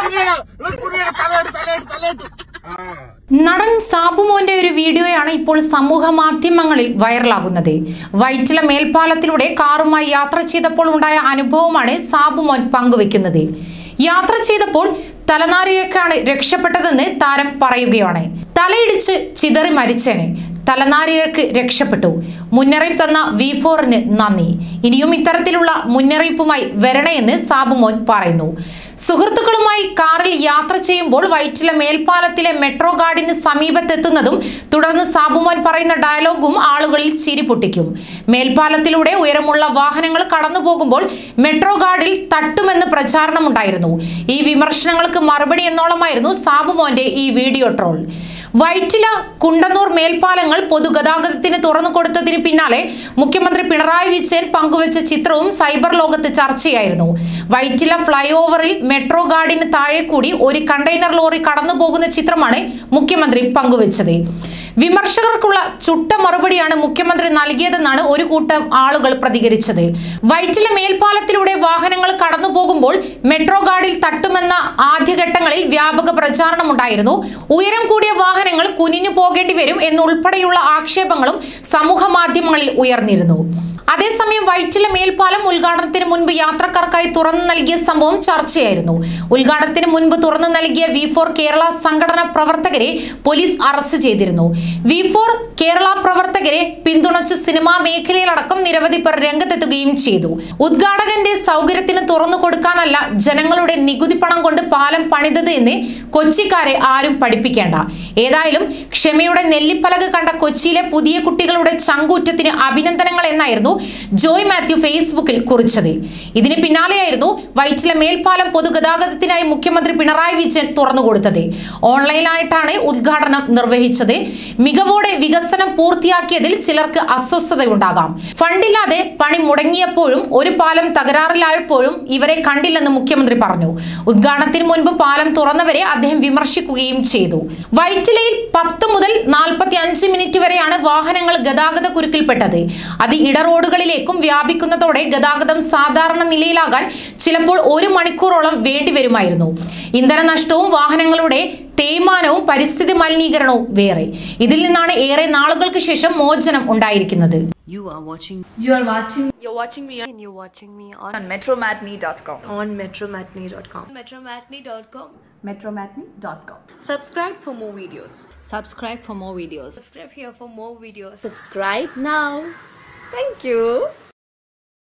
കുരിയട കുരിയട തലയിട്ട് തലയിട്ട് തലയിട്ട് ആ നടൻ സാബുമോന്റെ ഒരു വീഡിയോയാണ് ഇപ്പോൾ സമൂഹ മാധ്യമങ്ങളിൽ വൈറലാകുന്നത് വൈറ്റില മേൽപ്പാലത്തിലൂടെ കാറുമായി യാത്ര ചെയ്തപ്പോൾ ഉണ്ടായ അനുഭവമാണ് സാബുമോൻ പങ്കുവെക്കുന്നത് യാത്ര ചെയ്തപ്പോൾ തലനാരിഴക്കാണ് രക്ഷപ്പെട്ടതെന്ന് താരം പറയുകയാണ് തലയിടിച്ച് ചിതറി മരിച്ചേനെ തലനാരിഴക്ക് രക്ഷപ്പെട്ടു മുന്നറിയിപ്പ് തന്ന വി ഫോറിന് നന്ദി ഇനിയും ഇത്തരത്തിലുള്ള മുന്നറിയിപ്പുമായി വരണേയെന്ന് സാബുമോൻ പറയുന്നു സുഹൃത്തുക്കളുമായി കാറിൽ യാത്ര ചെയ്യുമ്പോൾ വൈറ്റില മേൽപ്പാലത്തിലെ മെട്രോ ഗാർഡിന് സമീപത്തെത്തുന്നതും തുടർന്ന് സാബുമോൻ പറയുന്ന ഡയലോഗും ആളുകളിൽ ചിരി പൊട്ടിക്കും മേൽപ്പാലത്തിലൂടെ ഉയരമുള്ള വാഹനങ്ങൾ കടന്നു പോകുമ്പോൾ മെട്രോ ഗാർഡിൽ തട്ടുമെന്ന് പ്രചാരണമുണ്ടായിരുന്നു ഈ വിമർശനങ്ങൾക്ക് മറുപടി എന്നോളമായിരുന്നു സാബുമോന്റെ ഈ വീഡിയോ ട്രോൾ വൈറ്റില കുണ്ടന്നൂർ മേൽപ്പാലങ്ങൾ പൊതുഗതാഗതത്തിന് തുറന്നു കൊടുത്തതിന് പിന്നാലെ മുഖ്യമന്ത്രി പിണറായി വിജയൻ പങ്കുവച്ച ചിത്രവും സൈബർ ലോകത്ത് ചർച്ചയായിരുന്നു വൈറ്റില ഫ്ലൈ ഓവറിൽ മെട്രോ ഗാർഡിന് താഴെ കൂടി ഒരു കണ്ടെയ്നർ ലോറി കടന്നു പോകുന്ന ചിത്രമാണ് മുഖ്യമന്ത്രി പങ്കുവച്ചത് വിമർശകർക്കുള്ള ചുട്ട മറുപടിയാണ് മുഖ്യമന്ത്രി നൽകിയതെന്നാണ് ഒരു കൂട്ടം ആളുകൾ പ്രതികരിച്ചത് വൈറ്റില മേൽപ്പാലത്തിലൂടെ വാഹനങ്ങൾ കടന്നു പോകുമ്പോൾ മെട്രോ ഗാർഡിൽ തട്ടുമെന്ന ആദ്യഘട്ടങ്ങളിൽ വ്യാപക പ്രചാരണമുണ്ടായിരുന്നു ഉയരം കൂടിയ വാഹനങ്ങൾ കുനിഞ്ഞു പോകേണ്ടി വരും എന്നുൾപ്പെടെയുള്ള ആക്ഷേപങ്ങളും സമൂഹ മാധ്യമങ്ങളിൽ ഉയർന്നിരുന്നു അതേസമയം വൈറ്റില മേൽപ്പാലം ഉദ്ഘാടനത്തിന് മുൻപ് യാത്രക്കാർക്കായി തുറന്നു നൽകിയ സംഭവം ചർച്ചയായിരുന്നു ഉദ്ഘാടനത്തിന് മുൻപ് തുറന്നു നൽകിയ വി ഫോർ കേരള സംഘടന പ്രവർത്തകരെ പോലീസ് അറസ്റ്റ് ചെയ്തിരുന്നു വി ഫോർ കേരള പ്രവർത്തകരെ പിന്തുണച്ച് സിനിമാ മേഖലയിലടക്കം നിരവധി പേർ രംഗത്തെത്തുകയും ചെയ്തു ഉദ്ഘാടകന്റെ സൗകര്യത്തിന് തുറന്നു കൊടുക്കാനല്ല ജനങ്ങളുടെ നികുതി പണം കൊണ്ട് പാലം പണിതത് എന്ന് കൊച്ചിക്കാരെ ആരും പഠിപ്പിക്കേണ്ട ഏതായാലും ക്ഷമയുടെ നെല്ലിപ്പലക കണ്ട കൊച്ചിയിലെ പുതിയ കുട്ടികളുടെ ചങ്കൂറ്റത്തിന് അഭിനന്ദനങ്ങൾ എന്നായിരുന്നു ജോയ് മാത്യു ഫേസ്ബുക്കിൽ കുറിച്ചത് ഇതിന് പിന്നാലെയായിരുന്നു വൈറ്റില മേൽപ്പാലം പൊതുഗതാഗതത്തിനായി മുഖ്യമന്ത്രി പിണറായി വിജയൻ തുറന്നുകൊടുത്തത് ഓൺലൈനായിട്ടാണ് ഉദ്ഘാടനം നിർവഹിച്ചത് മികവോടെ വികസനം പൂർത്തിയാക്കിയതിൽ ചിലർക്ക് അസ്വസ്ഥതയുണ്ടാകാം ഫണ്ടില്ലാതെ പണി മുടങ്ങിയപ്പോഴും ഒരു പാലം തകരാറിലായപ്പോഴും ഇവരെ കണ്ടില്ലെന്ന് മുഖ്യമന്ത്രി പറഞ്ഞു ഉദ്ഘാടനത്തിന് മുൻപ് പാലം തുറന്നവരെ അദ്ദേഹം വിമർശിക്കുകയും ചെയ്തു വൈറ്റിലയിൽ പത്ത് മുതൽ നാൽപ്പത്തി അഞ്ച് മിനിറ്റ് വരെയാണ് വാഹനങ്ങൾ ഗതാഗത കുരുക്കിൽപ്പെട്ടത് അത് ഇടറോഡുകളിലേക്കും വ്യാപിക്കുന്നതോടെ ഗതാഗതം സാധാരണ നിലയിലാകാൻ ചിലപ്പോൾ ഒരു മണിക്കൂറോളം വേണ്ടിവരുമായിരുന്നു ഇന്ധന നഷ്ടവും വാഹനങ്ങളുടെ തേയ്മാനവും പരിസ്ഥിതി മലിനീകരണവും വേറെ ഇതിൽ നിന്നാണ് ഏറെ നാളുകൾക്ക് ശേഷം മോചനം ഉണ്ടായിരിക്കുന്നത് You are watching You are watching You're watching me on, and you're watching me on, on metromatney.com. on metromatney.com. Metromatney.com. metromatney.com. subscribe for more videos Subscribe for more videos. Subscribe here for more videos. Subscribe now. Thank you.